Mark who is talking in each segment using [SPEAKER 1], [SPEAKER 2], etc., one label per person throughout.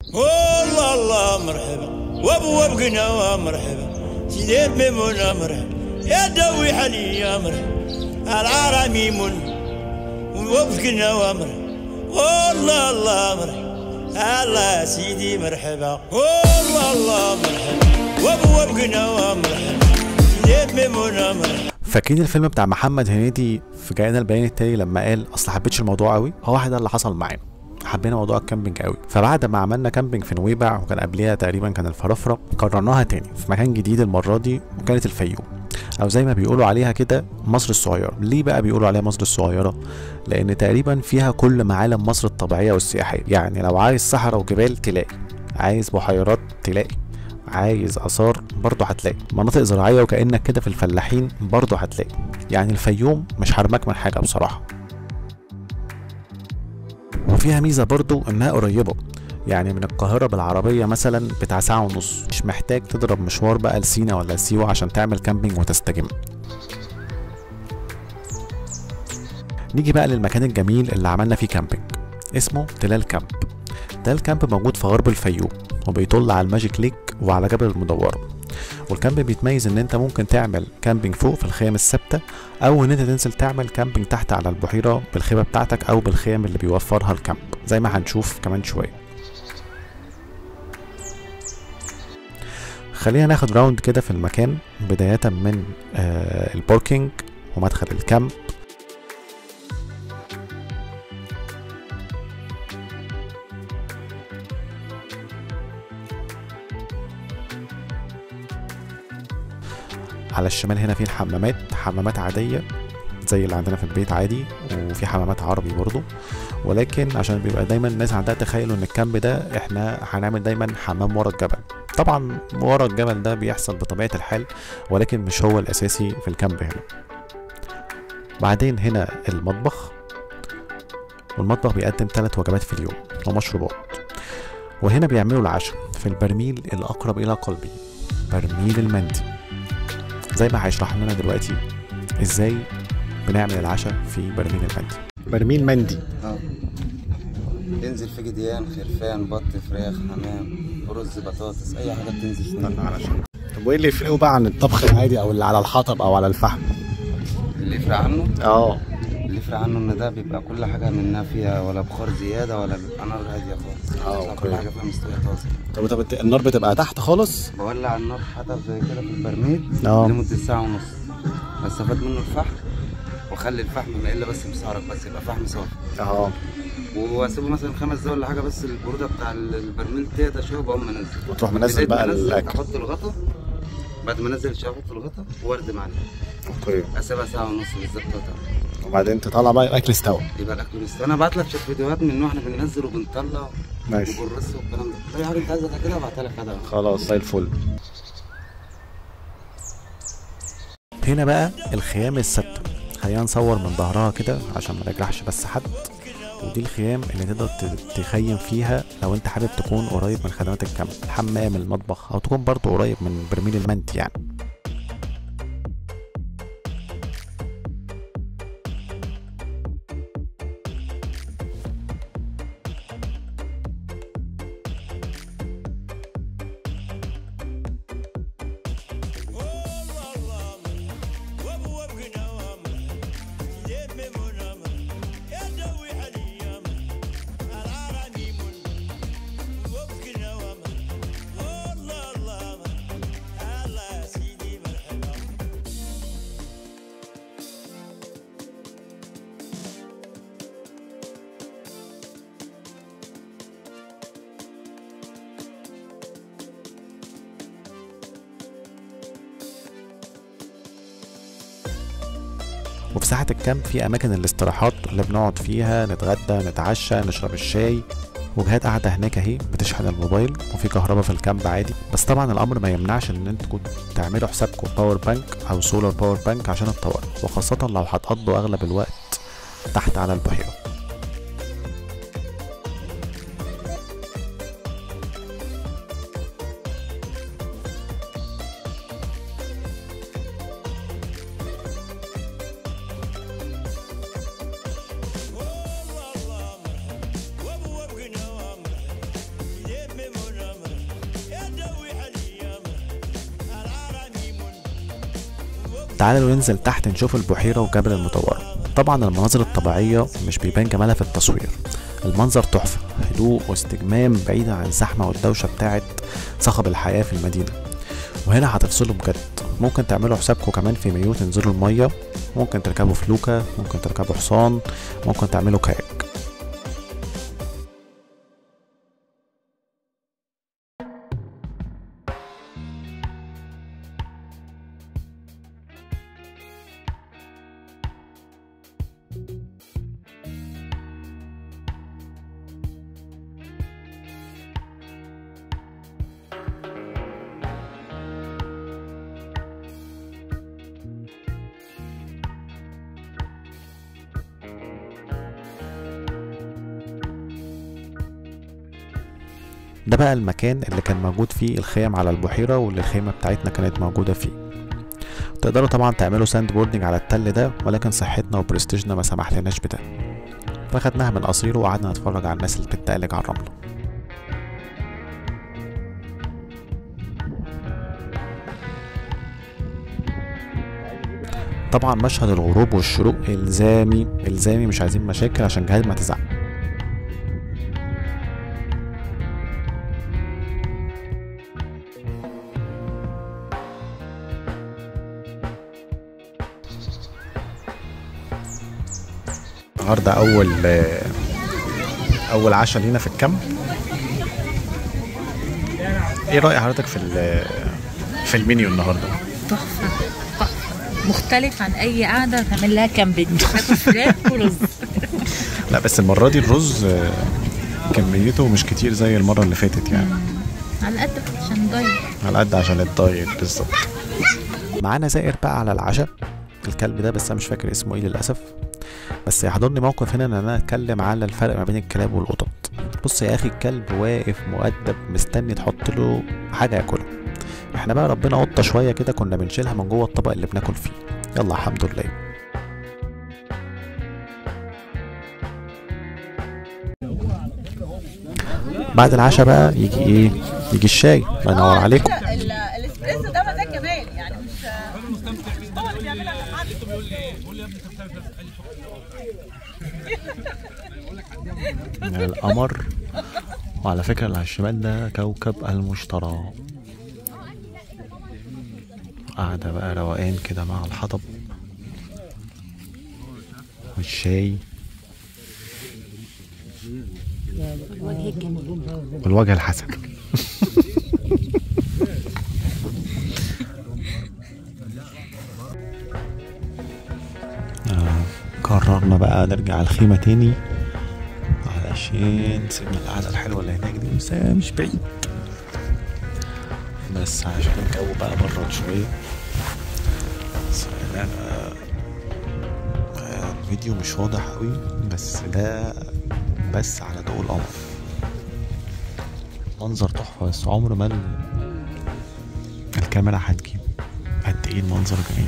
[SPEAKER 1] والله الله مرحبا وابو ابقنا مرحبا سيدي ميمونة مرحبا يا دوي حني يا مرحبا العرامي من وابقنا مرحبا والله الله مرحبا الله سيدي مرحبا والله الله مرحبا وابو ابقنا مرحبا سيدي ميمونة مرحبا
[SPEAKER 2] فاكرين الفيلم بتاع محمد هنيدي في جاءنا البيان التالي لما قال اصل حبيتش الموضوع قوي هو واحد ده اللي حصل معانا حبينا موضوع الكامبينج قوي فبعد ما عملنا كامبينج في نويبع وكان قبليها تقريبا كان الفرافره قررناها تاني في مكان جديد المره دي وكانت الفيوم او زي ما بيقولوا عليها كده مصر الصغيره ليه بقى بيقولوا عليها مصر الصغيره لان تقريبا فيها كل معالم مصر الطبيعيه والسياحيه يعني لو عايز صحراء وجبال تلاقي عايز بحيرات تلاقي عايز اثار برضه هتلاقي مناطق زراعيه وكانك كده في الفلاحين برضه هتلاقي يعني الفيوم مش حرمك من حاجه بصراحه وفيها ميزه برضه انها قريبه يعني من القاهرة بالعربية مثلا بتاع ساعة ونص مش محتاج تضرب مشوار بقى لسينا ولا سيوة عشان تعمل كامبينج وتستجم نيجي بقى للمكان الجميل اللي عملنا فيه كامبينج اسمه تلال كامب تلال كامب موجود في غرب الفيوم وبيطل على الماجيك ليك وعلى جبل المدورة والكامب بيتميز ان انت ممكن تعمل كامبينج فوق في الخيم الثابته او ان انت تنزل تعمل كامبينج تحت على البحيره بالخيمه بتاعتك او بالخيم اللي بيوفرها الكامب زي ما هنشوف كمان شويه خلينا ناخد راوند كده في المكان بداية من آه الباركينج ومدخل الكامب على الشمال هنا في الحمامات حمامات عادية زي اللي عندنا في البيت عادي وفي حمامات عربي برضو ولكن عشان بيبقى دايما الناس عندها تخيل ان الكامب ده احنا هنعمل دايما حمام ورا الجبل طبعا ورا الجبل ده بيحصل بطبيعة الحال ولكن مش هو الاساسي في الكامب هنا بعدين هنا المطبخ والمطبخ بيقدم ثلاث وجبات في اليوم ومشروبات وهنا بيعملوا العشاء في البرميل الأقرب إلى قلبي برميل المندي زي ما هيشرح لنا دلوقتي ازاي بنعمل العشاء في برميل المندي برميل مندي
[SPEAKER 3] اه بينزل في جديان خرفان بط فراخ حمام رز بطاطس اي حاجه بتنزل فيه
[SPEAKER 2] علشان طب وايه اللي يفرقه بقى عن الطبخ العادي او اللي على الحطب او على الفحم
[SPEAKER 3] اللي يفرق عنه
[SPEAKER 2] اه
[SPEAKER 3] اللي يفرق عنه ان ده بيبقى كل حاجه منها فيها ولا بخار زياده ولا بيبقى نار هاديه خالص
[SPEAKER 2] اه،
[SPEAKER 3] بيطلع كل
[SPEAKER 2] اوكي.
[SPEAKER 3] حاجه فيها مستويه طازه
[SPEAKER 2] طب طب الت- النار بتبقى تحت خالص
[SPEAKER 3] بولع النار حطب زي كده في البرميل
[SPEAKER 2] اه.
[SPEAKER 3] لمده ساعه ونص استفاد منه الفحم واخلي الفحم ما الا بس مسعرك بس يبقى فحم صافي
[SPEAKER 2] اه
[SPEAKER 3] واسيبه مثلا خمس دقايق ولا حاجه بس البروده بتاع البرميل تهدى شويه وبقوم منزل
[SPEAKER 2] وتروح منزل
[SPEAKER 3] بداية
[SPEAKER 2] بقى
[SPEAKER 3] ما أنزل
[SPEAKER 2] الاكل
[SPEAKER 3] احط الغطا بعد ما انزل الشاي احط الغطا وارد معلقه
[SPEAKER 2] اوكي
[SPEAKER 3] اسيبها ساعه ونص بالظبط وتعمل.
[SPEAKER 2] وبعدين تطلع بقى الاكل استوى
[SPEAKER 3] يبقى الاكل مستوي انا بعت لك شويه فيديوهات من واحنا بننزل وبنطلع
[SPEAKER 2] ماشي
[SPEAKER 3] وبنرص والكلام ده اي حاجه انت عايزها كده ابعتها لك خدها
[SPEAKER 2] خلاص زي الفل هنا بقى الخيام الثابته خلينا نصور من ظهرها كده عشان ما نجرحش بس حد ودي الخيام اللي تقدر ت- تخيم فيها لو انت حابب تكون قريب من خدمات الكامب الحمام المطبخ او تكون برضو قريب من برميل المنت يعني
[SPEAKER 1] وابو ابقنا سيدي ميمونة يا دوي حني يا العرامي من وابقنا والله الله الله سيدي مرحبا
[SPEAKER 2] وفي ساحة الكامب في أماكن الاستراحات اللي بنقعد فيها نتغدى نتعشى نشرب الشاي وجهات قاعدة هناك اهي بتشحن الموبايل وفي كهرباء في الكامب عادي بس طبعا الأمر ما يمنعش إن انتوا تعملوا حسابكم باور بانك أو سولار باور بانك عشان الطوارئ وخاصة لو هتقضوا أغلب الوقت تحت على البحيرة
[SPEAKER 1] وابو ابقنا سيدي
[SPEAKER 2] تعالوا ننزل تحت نشوف البحيرة وجبل المدورة طبعا المناظر الطبيعية مش بيبان جمالها في التصوير المنظر تحفة هدوء واستجمام بعيدا عن الزحمة والدوشة بتاعت صخب الحياة في المدينة وهنا هتفصلوا بجد ممكن تعملوا حسابكم كمان في مايو تنزلوا المية ممكن تركبوا فلوكة ممكن تركبوا حصان ممكن تعملوا كاياك ده بقى المكان اللي كان موجود فيه الخيم على البحيرة واللي الخيمة بتاعتنا كانت موجودة فيه تقدروا طبعا تعملوا ساند بوردنج على التل ده ولكن صحتنا وبرستيجنا ما سمح لناش بده فخدناها من قصيره وقعدنا نتفرج على الناس اللي بتتقلج على الرملة طبعا مشهد الغروب والشروق الزامي الزامي مش عايزين مشاكل عشان جهاد ما تزعل النهارده اول اول عشاء لينا في الكامب ايه راي حضرتك في ال- في المنيو النهارده
[SPEAKER 4] تحفة تحفة مختلف عن أي قعدة تعمل لها كامبينج هاكل فراخ ورز
[SPEAKER 2] لا بس المره دي الرز آه، كميته مش كتير زي المره اللي فاتت يعني
[SPEAKER 4] على قد عشان ضيق
[SPEAKER 2] على قد عشان الدايت بالظبط معانا زائر بقى على العشاء الكلب ده بس انا مش فاكر اسمه ايه للاسف بس يحضرني موقف هنا ان انا اتكلم على الفرق ما بين الكلاب والقطط بص يا اخي الكلب واقف مؤدب مستني تحط له حاجه ياكلها احنا بقى ربنا قطه شويه كده كنا بنشيلها من جوه الطبق اللي بناكل فيه يلا الحمد لله بعد العشاء بقى يجي ايه يجي الشاي الله ينور عليكم
[SPEAKER 5] ال- الاسبريسو ده مزاج جمال يعني مش مش هو اللي بيعملها عشان حد
[SPEAKER 2] من القمر وعلى فكرة اللي على الشمال ده كوكب المشتري قاعدة بقى روقان كده مع الحطب والشاي
[SPEAKER 4] الوجه الجميل
[SPEAKER 2] والوجه الحسن آه، قررنا بقى نرجع الخيمة تاني علشان سيبنا القعدة الحلوة اللي هناك دي بس هي مش بعيد بس عشان الجو بقى برد شوية بس أنا آه، الفيديو مش واضح قوي بس ده بس على ضوء القمر منظر تحفة بس عمر ما ال- الكاميرا هتجيب قد ايه المنظر جميل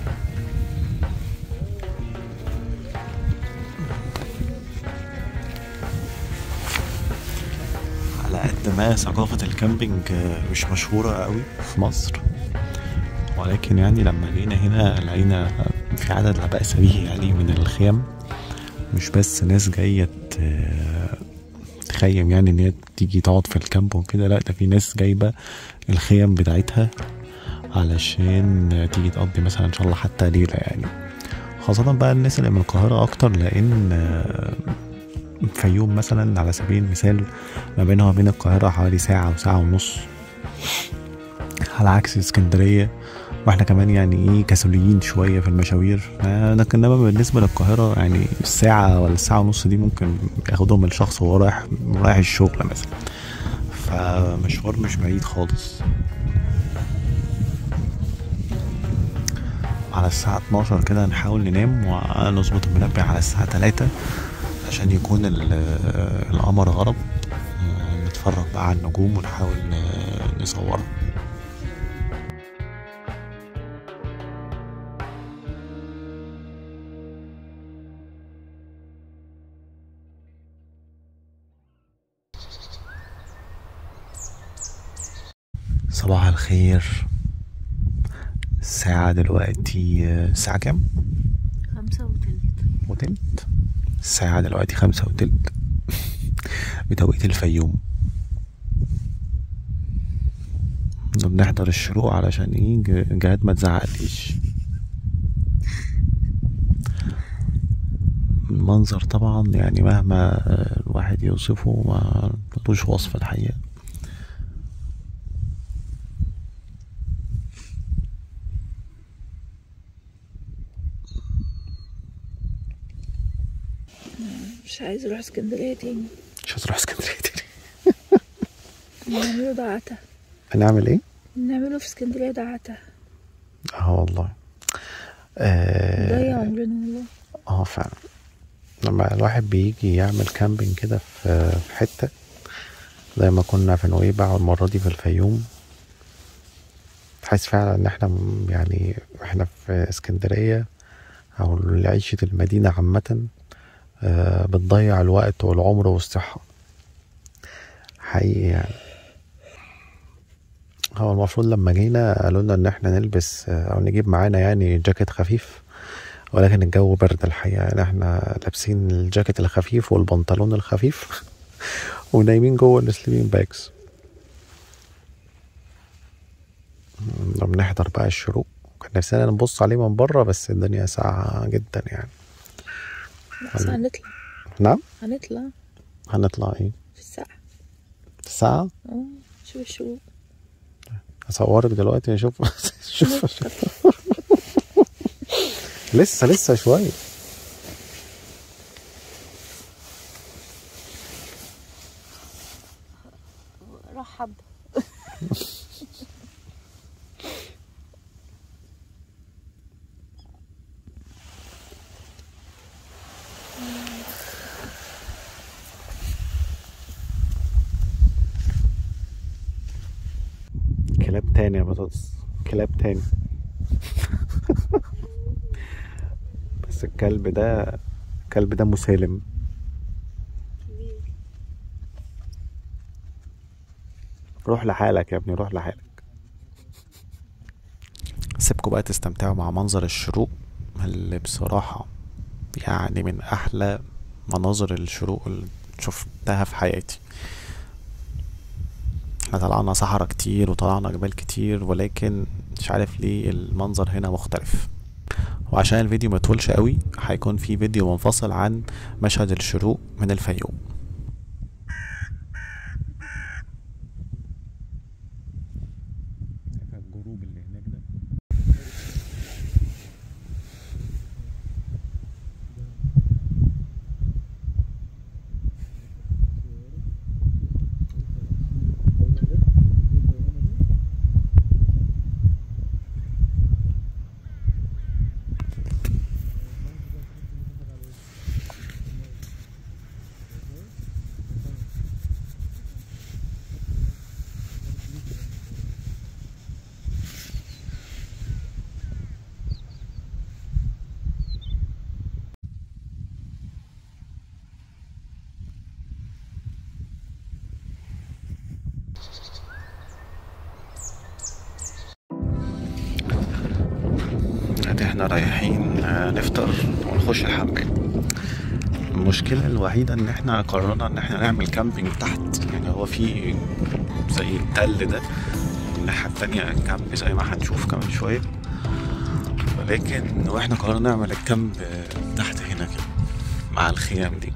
[SPEAKER 2] على قد ما ثقافة الكامبينج آه، مش مشهورة قوي في مصر ولكن يعني لما جينا هنا لقينا في عدد لا بأس به يعني من الخيم مش بس ناس جاية ت- تخيم يعني ان هي تيجي تقعد في الكامب وكده لا ده في ناس جايبة الخيم بتاعتها علشان تيجي تقضي مثلا ان شاء الله حتى ليلة يعني خاصة بقى الناس اللي من القاهرة أكتر لأن آه، فيوم مثلا على سبيل المثال ما بينها وبين القاهرة حوالي ساعة وساعة ونص على عكس اسكندرية واحنا كمان يعني ايه كسوليين شوية في المشاوير آه، لكن انما بالنسبة للقاهرة يعني الساعة ولا الساعة ونص دي ممكن ياخدهم الشخص وهو رايح رايح الشغل مثلا فمشوار مش بعيد خالص على الساعة 12 كده نحاول ننام ونظبط المنبه على الساعة 3 عشان يكون ال- القمر غرب آه، نتفرج بقى على النجوم ونحاول آه، نصورها صباح الخير الساعة دلوقتي آه، الساعة كام؟
[SPEAKER 4] خمسة وتلت
[SPEAKER 2] وتلت الساعة دلوقتي خمسة وتلت بتوقيت الفيوم كنا بنحضر الشروق علشان ايه ج- جهاد ما تزعقليش المنظر طبعا يعني مهما آه، الواحد يوصفه ما ملوش وصف الحقيقة
[SPEAKER 6] مش عايز اروح اسكندريه تاني
[SPEAKER 2] مش هتروح اسكندرية تاني
[SPEAKER 6] نعمله دعته
[SPEAKER 2] هنعمل ايه؟
[SPEAKER 6] نعمله في اسكندريه دعته
[SPEAKER 2] اه والله آه
[SPEAKER 6] ضيع عمرنا والله
[SPEAKER 2] اه فعلا لما الواحد بيجي يعمل كامبينج كده في في حتة زي ما كنا في نويبع والمرة دي في الفيوم تحس فعلا ان احنا م- يعني احنا في اسكندرية او عيشة المدينة عامة آه، بتضيع الوقت والعمر والصحة حقيقي يعني هو المفروض لما جينا قالوا لنا ان احنا نلبس آه، او نجيب معانا يعني جاكيت خفيف ولكن الجو برد الحقيقة يعني احنا لابسين الجاكيت الخفيف والبنطلون الخفيف ونايمين جوه السليبين باكس لما بنحضر بقى الشروق كان نفسنا نبص عليه من بره بس الدنيا ساقعة جدا يعني
[SPEAKER 6] بس هنطلع
[SPEAKER 2] نعم
[SPEAKER 6] هنطلع
[SPEAKER 2] هنطلع ايه
[SPEAKER 6] في الساعه
[SPEAKER 2] الساعة
[SPEAKER 6] اه شوف الشروق
[SPEAKER 2] اصورك دلوقتي اشوف شوف لسه لسه شوية
[SPEAKER 6] راح حبه
[SPEAKER 2] كلاب تاني يا بطاطس كلاب تاني بس الكلب ده الكلب ده مسالم روح لحالك يا ابني روح لحالك سيبكوا بقى تستمتعوا مع منظر الشروق اللي بصراحة يعني من أحلى مناظر الشروق اللي شفتها في حياتي احنا طلعنا صحراء كتير وطلعنا جبال كتير ولكن مش عارف ليه المنظر هنا مختلف وعشان الفيديو ما يطولش قوي هيكون في فيديو منفصل عن مشهد الشروق من الفيوم الجروب اللي هناك ده ادي احنا رايحين آه، نفطر ونخش الحمام المشكلة الوحيدة ان احنا قررنا ان احنا نعمل كامبينج تحت يعني هو في زي التل ده الناحية التانية كامب زي ما هنشوف كمان شوية ولكن واحنا قررنا نعمل الكامب آه، تحت هنا كده مع الخيام دي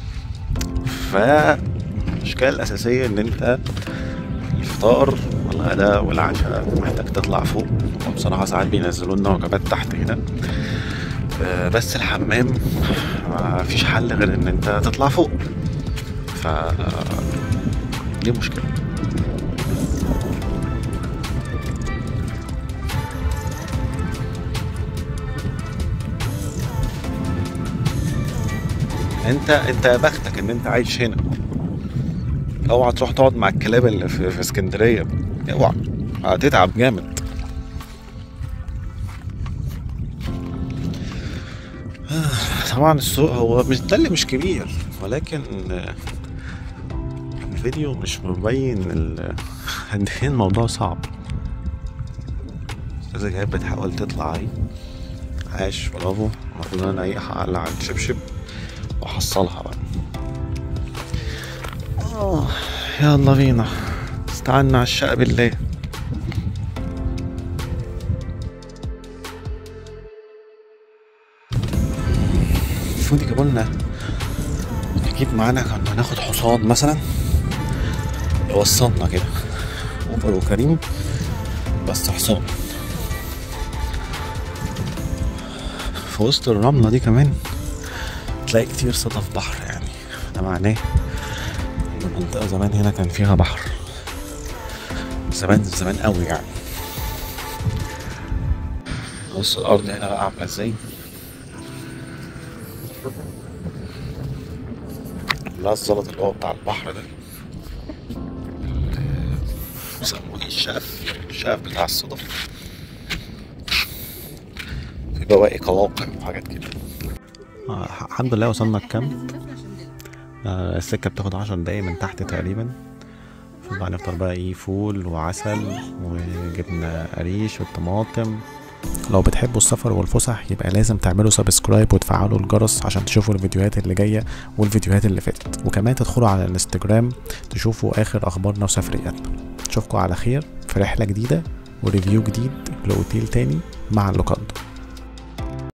[SPEAKER 2] فالمشكلة الأساسية إن أنت الفطار والغداء والعشاء محتاج تطلع فوق وبصراحة ساعات بينزلوا لنا وجبات تحت هنا آه، بس الحمام ما فيش حل غير ان انت تطلع فوق ف دي مشكلة انت انت يا بختك ان انت عايش هنا اوعى تروح تقعد مع الكلاب اللي في, في اسكندريه اوعى هتتعب جامد آه، طبعا السوق هو مش ده اللي مش كبير ولكن آه، الفيديو مش مبين ال- قد ايه الموضوع صعب إذا كانت بتحاول تطلع اهي عاش برافو المفروض إن أنا ايه هقلع الشبشب وأحصلها بقى آه يلا بينا استعنا على الشقة بالله المفروض يجيبوا لنا نجيب معانا كنا ناخد حصان مثلا يوصلنا كده اوبر وكريم بس حصان في وسط الرملة دي كمان تلاقي كتير صدف بحر يعني ده معناه ان المنطقة زمان هنا كان فيها بحر زمان زمان قوي يعني بص الأرض هنا بقى عاملة ازاي لا الزلط اللي هو بتاع البحر ده بيسموه ايه الشقف الشقف بتاع الصدف في بواقي قواقع وحاجات كده آه الحمد لله وصلنا الكامب آه السكة بتاخد عشر دقايق من تحت تقريبا بقى نفطر بقى ايه فول وعسل وجبنة قريش والطماطم لو بتحبوا السفر والفسح يبقى لازم تعملوا سبسكرايب وتفعلوا الجرس عشان تشوفوا الفيديوهات اللي جايه والفيديوهات اللي فاتت وكمان تدخلوا على الانستجرام تشوفوا اخر اخبارنا وسفرياتنا اشوفكم على خير في رحله جديده وريفيو جديد لاوتيل تاني مع اللوكاندو